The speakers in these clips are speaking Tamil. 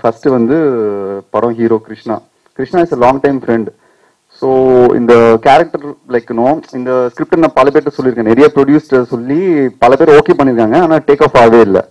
ஃபர்ஸ்ட் வந்து படம் hero Krishna Krishna is a long time friend so இந்த கேரக்டர் லைக் நோ இந்த ஸ்கிரிப்ட் நான் பல பேர்ட்ட சொல்லியிருக்கேன் நிறைய ப்ரொடியூசர் சொல்லி பல பேர் ஓகே பண்ணியிருக்காங்க ஆனால் டேக் ஆஃப் ஆகவே இல்லை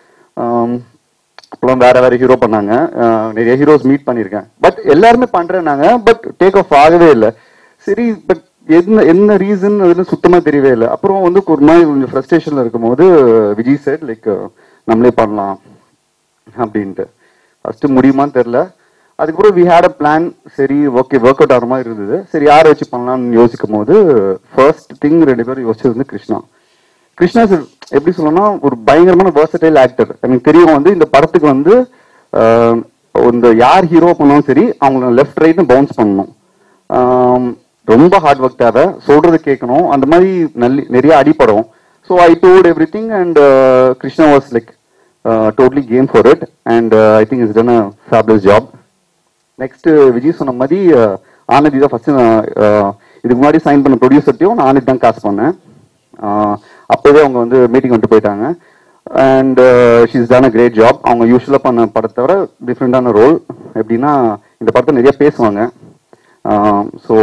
அப்புறம் வேற வேற ஹீரோ பண்ணாங்க ஆஹ் நிறைய ஹீரோஸ் மீட் பண்ணியிருக்கேன் பட் எல்லாருமே பண்றேன்னாங்க பட் டேக் ஆஃப் ஆகவே இல்லை சரி பட் என்ன என்ன ரீசன் அதுன்னு சுத்தமா தெரியவே இல்லை அப்புறம் வந்து ஒரு மாதிரி கொஞ்சம் ஃப்ரஸ்ட்ரேஷன்ல இருக்கும்போது விஜய் சார் லைக் நம்மளே பண்ணலாம் அப்படின்ட்டு ஃபர்ஸ்ட் முடியுமான்னு தெரில அதுக்கப்புறம் வி ஹேட் அ பிளான் சரி ஓகே ஒர்க் அவுட் ஆகிற மாதிரி இருந்தது சரி யாரை வச்சு பண்ணலாம்னு யோசிக்கும் போது ஃபர்ஸ்ட் திங் ரெண்டு பேரும் யோசிச்சது வந்து கிருஷ்ணா கிருஷ்ணா சார் எப்படி சொல்லணும்னா ஒரு பயங்கரமான versatile ஆக்டர் எனக்கு தெரியும் வந்து இந்த படத்துக்கு வந்து ஆஹ், இந்த யார் ஹீரோ பண்ணாலும் சரி அவங்கள லெஃப்ட் ரைட்னு பவுன்ஸ் பண்ணணும் ஆம், ரொம்ப ஹார்ட் ஒர்க் தேவை சொல்றது கேட்கணும் அந்த மாதிரி நல்ல நிறைய அடிப்படும் so I told everything and Krishna was like totally came for it and I think is done a fabulous job next Vijay சொன்ன மாதிரி அஹ், ஆனந்தி தான் ஃபர்ஸ்ட் இதுக்கு முன்னாடி சைன் பண்ண ப்ரொடியூசர்ட்டையும் நான் ஆனந்தி தான் காசு பண்ணேன் அஹ், அப்போவே அவங்க வந்து மீட்டிங் வந்துட்டு போயிட்டாங்க and she's done a great job அவங்க யூஸ்வலாக பண்ண படத்தை தவிர டிஃப்ரெண்டான ரோல் எப்படின்னா இந்த படத்தை நிறைய பேசுவாங்க so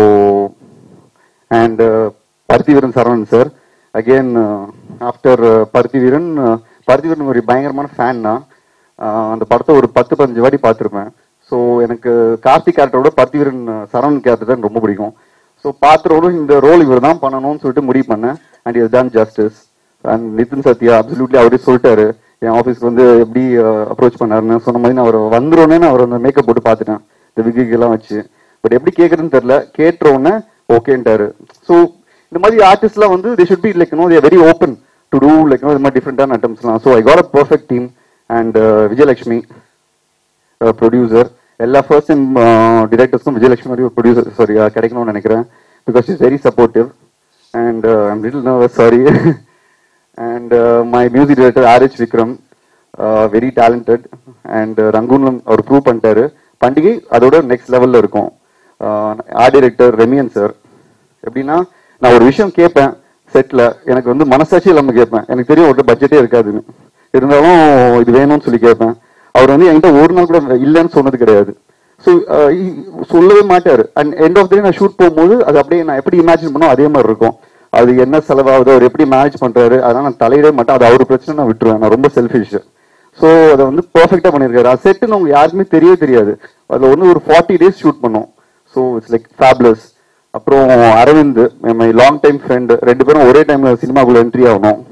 and Paruthiveeran Saravanan sir again after Paruthiveeran Paruthiveeran ஒரு பயங்கரமான ஃபேன் தான் ஆஹ் அந்த படத்தை ஒரு பத்து பதினஞ்சு வாட்டி பார்த்துருப்பேன் ஸோ எனக்கு கார்த்திக் கேரக்டரோட பருத்திவீரன் அஹ், சரவணன் கேரக்டர் தான் ரொம்ப பிடிக்கும் ஸோ பார்த்துறோடும் இந்த ரோல் இவர் தான் பண்ணணும்னு சொல்லிட்டு முடிவு பண்ணேன் and is done justice and Nithin Sathya absolutely அவரே சொல்லிட்டாரு என் ஆஃபீஸ்க்கு வந்து எப்படி அப்ரோச் பண்ணாருன்னு சொன்ன மாதிரி நான் அவர் வந்துருவோன்னே நான் அவர் அந்த மேக்கப் போட்டு பார்த்துட்டேன் இந்த விக்கு எல்லாம் வச்சு பட் எப்படி கேட்குறதுன்னு தெரியல கேட்ட உடனே ஓகேன்ட்டாரு ஸோ இந்த மாதிரி ஆர்டிஸ்ட்லாம் வந்து they should be like no there very open to do like no இந்த மாதிரி டிஃப்ரெண்டான அட்டம்ஸ்லாம் so I got a perfect team and Vijayalakshmi producer எல்லா ஃபர்ஸ்ட் டைம் டிரெக்டர்ஸும் விஜயலட்சுமி மாதிரி ஒரு ப்ரொடியூசர் சாரி கிடைக்கணும்னு நினைக்கிறேன் because is very supportive and I'm little nervous sorry and my music director RH Vikram very talented and ரங்கூன்லம் அவர் ப்ரூவ் பண்ணிட்டாரு பண்டிகை அதோட நெக்ஸ்ட் லெவல்ல இருக்கும் ஆர்ட் டைரக்டர் ரெமியன் சார் எப்படின்னா நான் ஒரு விஷயம் கேட்பேன் செட்ல எனக்கு வந்து மனசாட்சி இல்லாம கேட்பேன் எனக்கு தெரியும் ஒரு பட்ஜெட்டே இருக்காதுன்னு இருந்தாலும் இது வேணும்னு சொல்லி கேட்பேன் அவர் வந்து என்கிட்ட ஒரு நாள் கூட இல்லைன்னு சொன்னது கிடையாது ஸோ சொல்லவே மாட்டாரு அண்ட் எண்ட் ஆஃப் டே நான் ஷூட் போகும்போது அது அப்படியே நான் எப்படி இமேஜின் பண்ணோம் அதே மாதிரி இருக்கும் அது என்ன செலவாகுது அவர் எப்படி மேனேஜ் பண்றாரு அதெல்லாம் நான் தலையிடவே மாட்டேன் அது அவர் பிரச்சனை நான் விட்டுருவேன் நான் ரொம்ப செல்ஃபிஷ் ஸோ அதை வந்து பர்ஃபெக்டா பண்ணியிருக்காரு அது செட்டுன்னு உங்களுக்கு யாருக்குமே தெரியவே தெரியாது அதில் வந்து ஒரு ஃபார்ட்டி டேஸ் ஷூட் பண்ணோம் ஸோ இட்ஸ் லைக் ஃபேப்லஸ் அப்புறம் Aravind my long time friend ரெண்டு பேரும் ஒரே டைம்ல சினிமாக்குள்ள என்ட்ரி ஆகணும்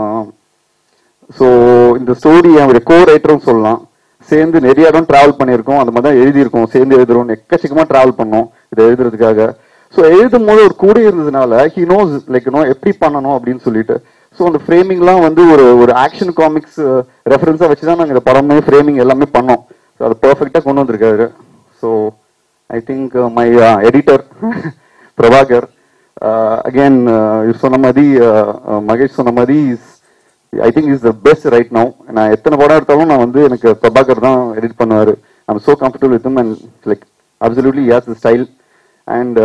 ஸோ இந்த ஸ்டோரி அவருடைய கோ ரைட்டரும் சொல்லலாம் சேர்ந்து நிறைய இடம் டிராவல் பண்ணியிருக்கோம் அந்த மாதிரி தான் எழுதியிருக்கோம் சேர்ந்து எழுதுறோம் எக்கச்சக்கமா டிராவல் பண்ணோம் இதை எழுதுறதுக்காக ஸோ எழுதும் போது ஒரு கூட இருந்ததுனால ஹி நோஸ் லைக் நோ எப்படி பண்ணணும் அப்படின்னு சொல்லிட்டு ஸோ அந்த ஃப்ரேமிங்லாம் வந்து ஒரு ஒரு ஆக்ஷன் காமிக்ஸ் ரெஃபரன்ஸாக வச்சு தான் நாங்கள் இந்த படமே ஃப்ரேமிங் எல்லாமே பண்ணோம் ஸோ அதை பர்ஃபெக்டாக கொண்டு வந்திருக்காரு so I think my editor Prabhakar again இவர் சொன்ன மாதிரி uh, uh, மகேஷ் சொன்ன மாதிரி I think is the best right now நான் எத்தனை படம் எடுத்தாலும் நான் வந்து எனக்கு பிரபாகர் தான் எடிட் பண்ணுவாரு I'm so comfortable with and like absolutely yes style and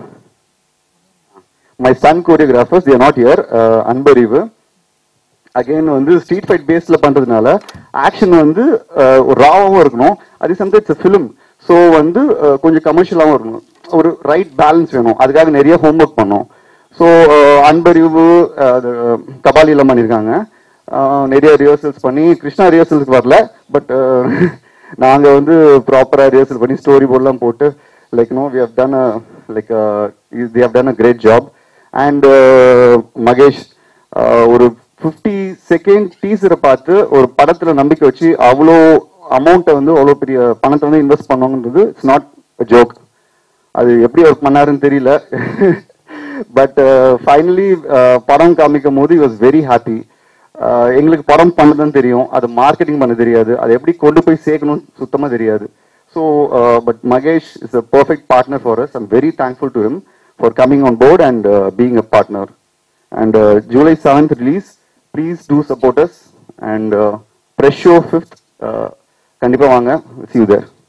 my son choreographers there not here Anbariv again வந்து ஸ்ட்ரீட் ஃபைட் பேஸ்ல பண்றதுனால ஆக்ஷன் வந்து அஹ், ஒரு ராவாவும் இருக்கணும் அதே சமயத்தில் இட்ஸ் ஃபிலிம் ஸோ வந்து அஹ், கொஞ்சம் கமர்ஷியலாகவும் இருக்கணும் ஒரு ரைட் பேலன்ஸ் வேணும் அதுக்காக நிறைய ஹோம்ஒர்க் பண்ணோம் ஸோ அன்பறிவு அஹ், அது, கபாலிலாம் பண்ணியிருக்காங்க அஹ், நிறைய ரிஹர்சல்ஸ் பண்ணி கிருஷ்ணா ரிஹர்சல்ஸ்க்கு வரல பட் நாங்க வந்து ப்ராப்பரா ரிஹர்சல் பண்ணி ஸ்டோரி போர்ட்லாம் போட்டு like no we have done like the have done a great job and Mahesh ah ஒரு ஃபிஃப்டி செகண்ட் டீசரை பார்த்து ஒரு படத்துல நம்பிக்கை வச்சு அவ்வளோ அமௌண்ட்டை வந்து அவ்வளோ பெரிய பணத்தை வந்து இன்வெஸ்ட் பண்ணணுன்றது இட்ஸ் நாட் ஜோக் அது எப்படி ஒர்க் பண்ணாருன்னு தெரியல பட் ஃபைனலி படம் காமிக்கும் போது வாஸ் வெரி ஹாப்பி எங்களுக்கு படம் பண்ணதான் தெரியும் அது மார்க்கெட்டிங் பண்ண தெரியாது அதை எப்படி கொண்டு போய் சேர்க்கணும்னு சுத்தமா தெரியாது so but Mahesh is a perfect partner for us I'm very thankful to him for coming on board and being a partner and July seventh release please do support us and press show fifth கண்டிப்பாக வாங்க சி யூ தேர்